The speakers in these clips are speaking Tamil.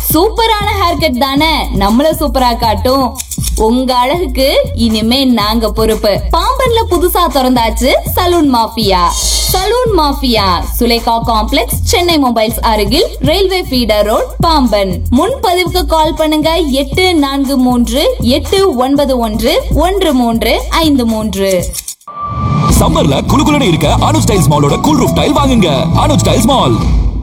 சூப்பரான ஹேர் கட் தானே நம்மள சூப்பரா காட்டும் உங்க அழகுக்கு இனிமே நாங்க பொறுப்பு பாம்பன்ல புதுசா திறந்தாச்சு saloon mafia saloon mafia Sulekha complex Chennai mobiles அருகில் ரயில்வே ஃபீடர் ரோட் பாம்பன் முன்பதிவுக்கு கால் பண்ணுங்க எட்டு நான்கு மூன்று எட்டு ஒன்பது ஒன்று ஒன்று மூன்று ஐந்து மூன்று சம்மர்ல குளுகுலுன்னு இருக்க அனு ஸ்டைல்ஸ் மாலோட கூல் ரூஃப் டைல் வாங்குங்க அனு ஸ்டைல்ஸ் மால்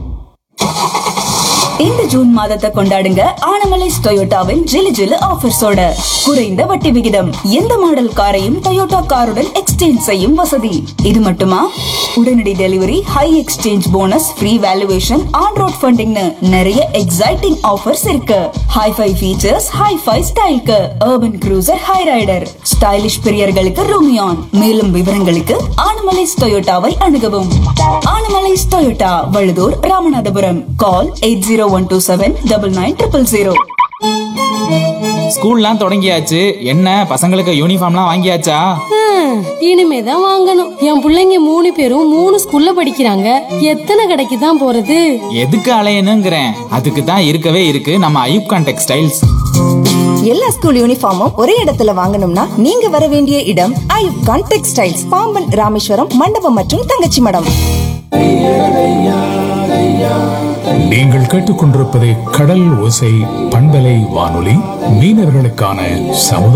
இந்த ஜூன் மாதத்தை கொண்டாடுங்க ஆனமலைஸ் டொயோட்டாவின் ஜிலு ஜிலு ஆஃபர்ஸோட குறைந்த வட்டி விகிதம் எந்த மாடல் காரையும் டொயோட்டா காருடன் எக்ஸ்சேஞ்ச் செய்யும் வசதி இது மட்டுமா உடனடி delivery high exchange bonus free valuation on road ஃபண்டிங்னு நிறைய எக்ஸைட்டிங் ஆஃபர்ஸ் இருக்கு ஹைஃபை ஃபீச்சர்ஸ் ஹைஃபை ஸ்டைல்க்கு Urban Cruiser Hyryder stylish பிரியர்களுக்கு ரூமியான் மேலும் விவரங்களுக்கு ஆனமலைஸ் டொயோட்டாவை அணுகவும் Anamalais Toyota Valuthur Ramanathapuram call eight zero one two seven double nine triple zero ஸ்கூல்லாம் தொடங்கியாச்சு என்ன பசங்களுக்கு யூனிஃபார்ம்லாம் வாங்கியாச்சா ஹம், இனிமேதான் வாங்கணும் என் புள்ளைங்க மூணு பேரும் மூணு ஸ்கூல்ல படிக்கிறாங்க எத்தனை கடைக்கு தான் போறது எதுக்கு அலையணுங்கிறேன் அதுக்கு தான் இருக்கவே இருக்கு நம்ம ஐயூப்கான் டெக்ஸ்டைல்ஸ் எல்லா ஸ்கூல் யூனிஃபார்மும் ஒரே இடத்துல வாங்கணும்னா நீங்க வர வேண்டிய இடம் ஐயூப் கான் டெக்ஸ்டைல்ஸ் பாம்பன் ராமேஸ்வரம் மண்டபம் மற்றும் தங்கச்சி மடம் நீங்கள் கேட்டுக்கொண்டிருப்பது கடல் ஓசை பண்பலை வானொலி மீனவர்களுக்கான சமுதாய